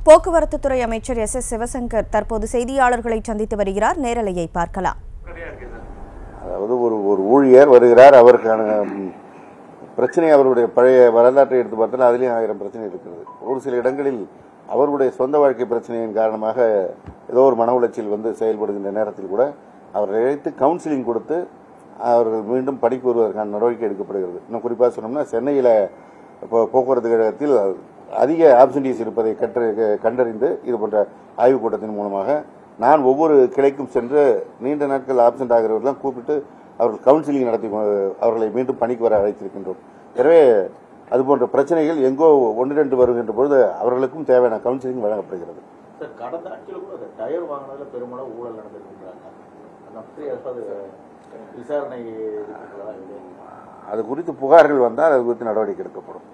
போக்குவரத்து துறை அமைச்சர் எஸ் எஸ் சிவசங்கர் தற்போது செய்தியாளர்களை சந்தித்து வருகிறார் நேரலையை பார்க்கலாம் அதாவது ஒரு ஒரு ஊழியர் வருகிறார் அவருக்கான ம், பிரச்சனை அவருடைய பழைய வரலாற்றை எடுத்து பார்த்தால் அதுலேயும் ஆயிரம் பிரச்சனை இருக்கிறது ஒரு சில இடங்களில் அவருடைய சொந்த வாழ்க்கை பிரச்சனையின் காரணமாக ஏதோ ஒரு மன உளைச்சல் வந்து செயல்படுகின்ற நேரத்தில் கூட அவரை அழைத்து கவுன்சிலிங் கொடுத்து அவர்கள் மீண்டும் படிக்க வருவதற்கான நடவடிக்கை எடுக்கப்படுகிறது இன்னும் குறிப்பாக சொன்னோம்னா சென்னையில் இப்போ போக்குவரத்து கழகத்தில் அதிக ஆப்சன்டீஸ் இருப்பதை கற்று கண்டறிந்து இது போன்ற ஆய்வுக் கூட்டத்தின் மூலமாக நான் ஒவ்வொரு கிளைக்கும் சென்று நீண்ட நாட்கள் ஆப்சென்ட் ஆகிறவர்கள்லாம் கூப்பிட்டு அவர்கள் கவுன்சிலிங் நடத்தி கொ- அவர்களை மீண்டும் பணிக்கு வர அழைத்திருக்கின்றோம் எனவே அது போன்ற பிரச்சனைகள் எங்கோ ஒன்று ரெண்டு வருகின்ற பொழுது அவர்களுக்கும் தேவையான கவுன்சிலிங் வழங்கப்படுகிறது சார் கடந்த ஆட்சியில் கூட அந்த டயர் வாங்கினதுல பெருமளவு ஊழல் நடந்திருக்கின்றாங்க அந்த பற்றி ஏதாவது விசாரணை இருக்குங்களா இது? அது குறித்து புகார்கள் வந்தால் அது குறித்து நடவடிக்கை எடுக்கப்படும்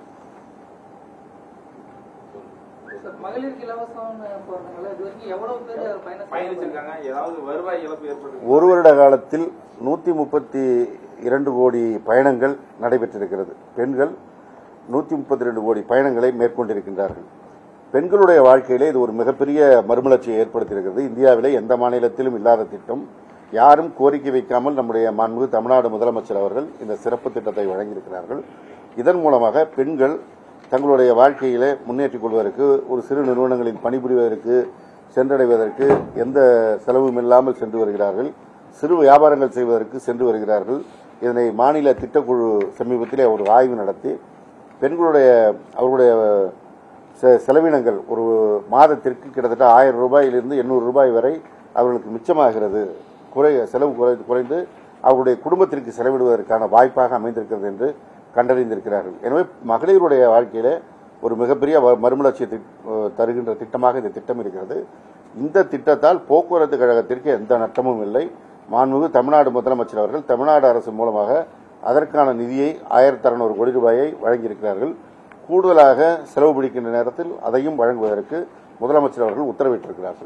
சார், மகளிருக்கு இலவசம்னு போறதுனால இது வரைக்கும் எவ்வளவு பேர் பயணம் பயணிச்சிருக்காங்க ஏதாவது வருவாய் இழப்பு ஏற்பட்டு ஒரு வருட காலத்தில் நூற்றி முப்பத்தி இரண்டு கோடி பயணங்கள் நடைபெற்றிருக்கிறது பெண்கள் நூற்றி முப்பத்தி ரெண்டு கோடி பயணங்களை மேற்கொண்டிருக்கின்றார்கள் பெண்களுடைய வாழ்க்கையிலே இது ஒரு மிகப்பெரிய மறுமலர்ச்சியை ஏற்படுத்தியிருக்கிறது இந்தியாவிலே எந்த மாநிலத்திலும் இல்லாத திட்டம் யாரும் கோரிக்கை வைக்காமல் நம்முடைய மாண்புமிகு தமிழ்நாடு முதலமைச்சர் அவர்கள் இந்த சிறப்பு திட்டத்தை வழங்கியிருக்கிறார்கள் இதன் மூலமாக பெண்கள் தங்களுடைய வாழ்க்கையிலே முன்னேற்றிக் கொள்வதற்கு ஒரு சிறு நிறுவனங்களில் பணிபுரிவதற்கு சென்றடைவதற்கு எந்த செலவும் இல்லாமல் சென்று வருகிறார்கள் சிறு வியாபாரங்கள் செய்வதற்கு சென்று வருகிறார்கள் இதனை மாநில திட்டக்குழு சமீபத்திலே ஒரு ஆய்வு நடத்தி பெண்களுடைய அவர்களுடைய செ- செலவினங்கள் ஒரு மாதத்திற்கு கிட்டத்தட்ட ஆயிரம் ரூபாயிலிருந்து எண்ணூறு ரூபாய் வரை அவர்களுக்கு மிச்சமாகிறது குறை செலவு குறை குறைந்து அவர்களுடைய குடும்பத்திற்கு செலவிடுவதற்கான வாய்ப்பாக அமைந்திருக்கிறது என்று கண்டறிந்திருக்கிறார்கள் எனவே மகளிருடைய வாழ்க்கையிலே ஒரு மிகப்பெரிய வ- மறுமலர்ச்சியை திட்- அஹ் தருகின்ற திட்டமாக இந்த திட்டம் இருக்கிறது இந்த திட்டத்தால் போக்குவரத்து கழகத்திற்கு எந்த நட்டமும் இல்லை மாண்புமிகு தமிழ்நாடு முதலமைச்சர் அவர்கள் தமிழ்நாடு அரசு மூலமாக அதற்கான நிதியை ஆயிரத்தி அறுநூறு கோடி ரூபாயை வழங்கியிருக்கிறார்கள் கூடுதலாக செலவு பிடிக்கின்ற நேரத்தில் அதையும் வழங்குவதற்கு முதலமைச்சர் அவர்கள் உத்தரவிட்டிருக்கிறார்கள்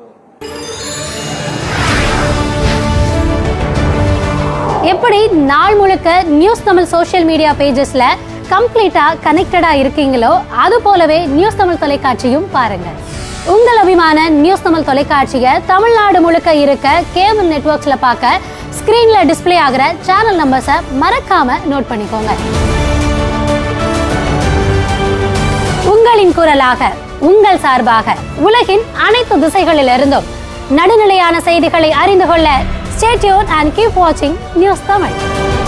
எப்படி நாள் முழுக்க நியூஸ் தமிழ் சோஷியல் மீடியா பேஜஸ்ல கம்ப்ளீட்டா கனெக்டடா இருக்கீங்களோ அது போலவே நியூஸ் தமிழ் தொலைக்காட்சியும் பாருங்க உங்கள் அபிமான நியூஸ் தமிழ் தொலைக்காட்சியை தமிழ்நாடு முழுக்க இருக்க கேபிள் நெட்வொர்க்ஸ்ல பார்க்க ஸ்கிரீன்ல டிஸ்ப்ளே ஆகிற சேனல் நம்பர்ஸை மறக்காம நோட் பண்ணிக்கோங்க உங்களின் குரலாக உங்கள் சார்பாக உலகின் அனைத்து திசைகளிலிருந்தும் நடுநிலையான செய்திகளை அறிந்து கொள்ள ஸ்டேட்யூன் அண்ட் கீப் வாட்சிங் நியூஸ் தமிழ்